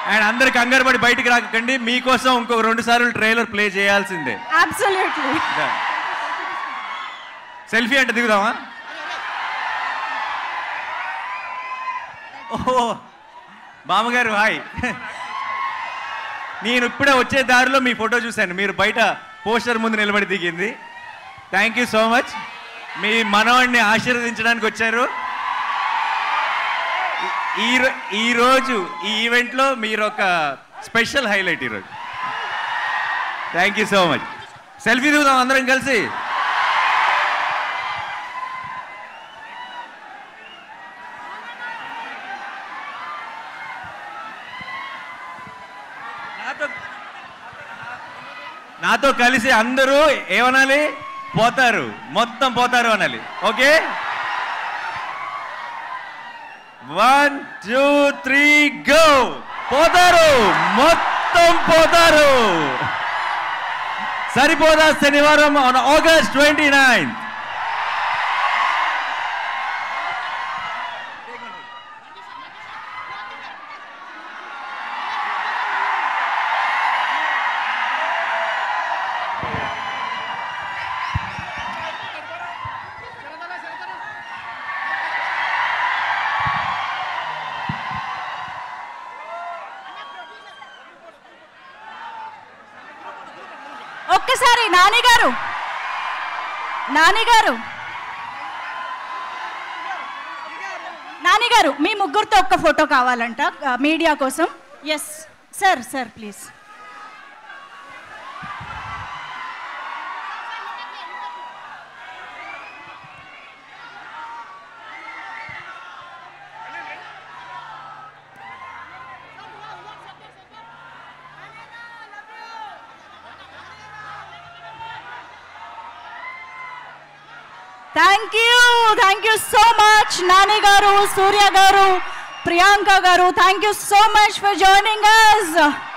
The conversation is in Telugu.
అండ్ అందరు కంగారు పడి బయటికి రాకండి మీకోసం ఇంకొక రెండు సార్లు ట్రైలర్ ప్లే చేయాల్సిందే అబ్సల్యూట్లీ సెల్ఫీ అంటే దిగుదామా ఓహో బామ్మగారు హాయ్ నేను ఇప్పుడే వచ్చే దారిలో మీ ఫోటో చూశాను మీరు బయట పోస్టర్ ముందు నిలబడి దిగింది థ్యాంక్ యూ సో మచ్ మీ మనవాడిని ఆశీర్వదించడానికి వచ్చారు ఈ రో- ఈ రోజు ఈ ఈవెంట్లో మీరు ఒక స్పెషల్ హైలైట్ ఈరోజు thank you so much selfie దిగుదాం అందరం కలిసి నాతో నాతో కలిసి అందరూ ఏమనాలి పోతారు మొత్తం పోతారు అనాలి okay one two three go పోతారు మొత్తం పోతారు సరిపోదా శనివారం ఆగస్ట్ ట్వంటీ నైన్త్ ఒక్కసారి నాని గారు నాని గారు నాని గారు మీ ముగ్గురితో ఒక్క ఫోటో కావాలంట ఆ, మీడియా కోసం yes sir sir please thank you thank you so much Nani garu Surya garu Priyanka garu thank you so much for joining us